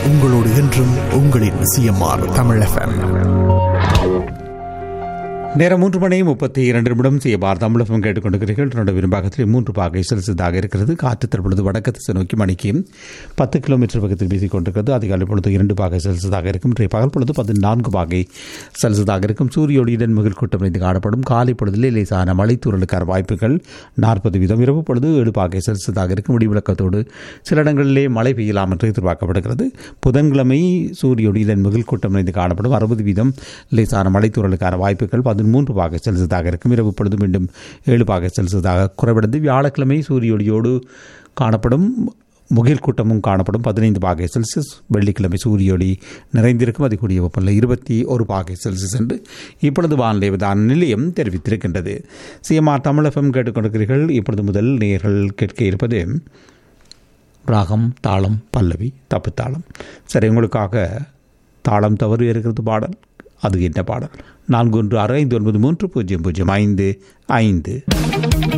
உங்களோடு என்றும் உங்களின் சிஎம்ஆர் தமிழ் எஃப்எம் நேரம் மூன்று மணி முப்பத்தி இரண்டு நிமிடம் செய்ய தமிழகம் கேட்டுக்கொண்டிருக்கிறீர்கள் தன்னோட விரும்பாகத்தில் மூன்று பாகை செல்சியஸாக இருக்கிறது காற்று தற்பொழுது வடக்கு திசை நோக்கி மணிக்கு பத்து கிலோமீட்டர் பக்கத்தில் வீசிக் கொண்டிருக்கிறது அதிகாலை பொழுது இரண்டு பாகை செல்சியஸாக இருக்கும் இன்றைய பகல் பொழுது பதினான்கு பாகை செல்சியஸாக இருக்கும் சூரிய ஒளியுடன் மிகில் கூட்டம் இணைந்து காணப்படும் காலை பொழுதில் லேசான மழைத்தூரலுக்கான வாய்ப்புகள் நாற்பது வீதம் இரவு பொழுது ஏழு பாகை செல்சியஸாக இருக்கும் முடிவிலக்கத்தோடு சில இடங்களிலே மழை பெய்யலாம் என்று எதிர்பார்க்கப்படுகிறது புதன்கிழமை சூரிய ஒளியுடன் மிகில் கூட்டம் இணைந்து காணப்படும் அறுபது வீதம் லேசான மழைத்தூரலுக்கான வாய்ப்புகள் பதிமூன்று பாக செல்சியஸாக இருக்கும் இரவு பொழுது மீண்டும் ஏழு பாக செல்சியஸாக குறைவடைந்து வியாழக்கிழமை சூரிய ஒளியோடு காணப்படும் முகில் கூட்டமும் காணப்படும் பதினைந்து பாகை செல்சியஸ் வெள்ளிக்கிழமை சூரிய ஒளி நிறைந்திருக்கும் அது கூடிய வெப்பநிலை இருபத்தி ஒரு பாகை செல்சியஸ் என்று இப்பொழுது வானிலை விதான நிலையம் தெரிவித்திருக்கின்றது சிஎம்ஆர் தமிழகம் கேட்டுக்கொண்டிருக்கிறீர்கள் இப்பொழுது முதல் நேர்கள் கேட்க இருப்பது ராகம் தாளம் பல்லவி தப்பு தாளம் சரி உங்களுக்காக தாளம் தவறு இருக்கிறது பாடல் அது என்ன பாடல் நான்கு ஒன்று ஆறு ஐந்து ஒன்பது மூன்று பூஜ்ஜியம் பூஜ்ஜியம் ஐந்து ஐந்து